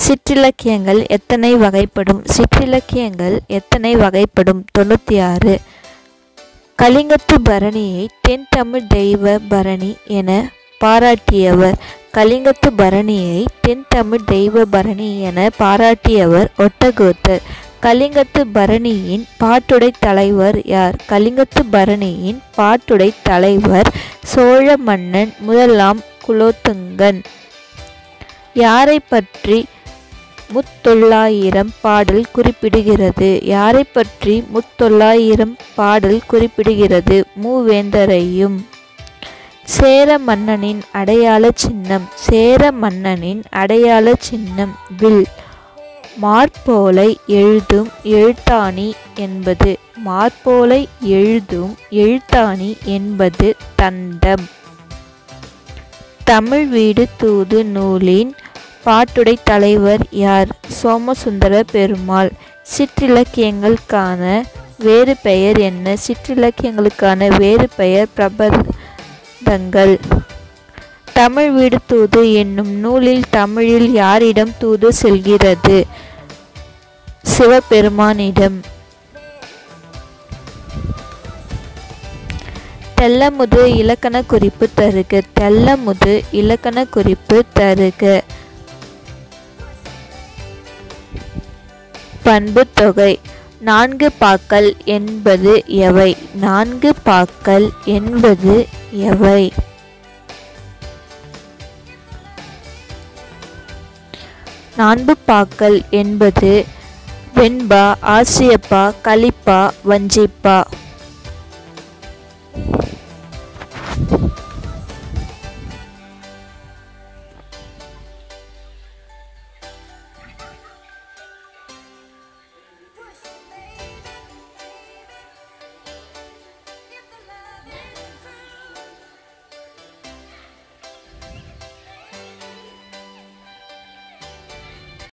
சிற்றிலக்கியங்கள் எத்தனை வகைப்படும் சிற்றிலக்கியங்கள் எத்தனை வகைப்படும் தொண்ணூற்றி ஆறு கலிங்கத்து பரணியை தென் தமிழ் தெய்வ பரணி என பாராட்டியவர் கலிங்கத்து பரணியை தென் தமிழ் தெய்வ பரணி என பாராட்டியவர் ஒட்டகோத்தர் கலிங்கத்து பரணியின் பாட்டுடை தலைவர் யார் கலிங்கத்து பரணியின் பாட்டுடை தலைவர் சோழ மன்னன் முதலாம் குலோத்துங்கன் யாரை பற்றி முத்தொள்ளாயிரம் பாடல் குறிப்பிடுகிறது யாரை பற்றி முத்தொள்ளாயிரம் பாடல் குறிப்பிடுகிறது மூவேந்தரையும் சேர மன்னனின் அடையாள சின்னம் சேர மன்னனின் அடையாள சின்னம் வில் மார்போலை எழுதும் எழுத்தாணி என்பது மார்போலை எழுதும் எழுத்தாணி என்பது தண்டம் தமிழ் வீடு தூது நூலின் பாட்டுடை தலைவர் யார் சோமசுந்தர பெருமாள் சிற்றிலக்கியங்களுக்கான வேறு பெயர் என்ன சிற்றிலக்கியங்களுக்கான வேறு பெயர் பிரபந்தங்கள் தமிழ் வீடு தூது என்னும் நூலில் தமிழில் யாரிடம் தூது செல்கிறது சிவபெருமானிடம் தெல்லமுது இலக்கண குறிப்பு தருக தெல்லமுது இலக்கண குறிப்பு தருக பண்பு தொகை நான்கு பாக்கள் என்பது எவை நான்கு பாக்கள் என்பது எவை நான்கு பாக்கள் என்பது வெண்பா ஆசியப்பா கலிப்பா வஞ்சிப்பா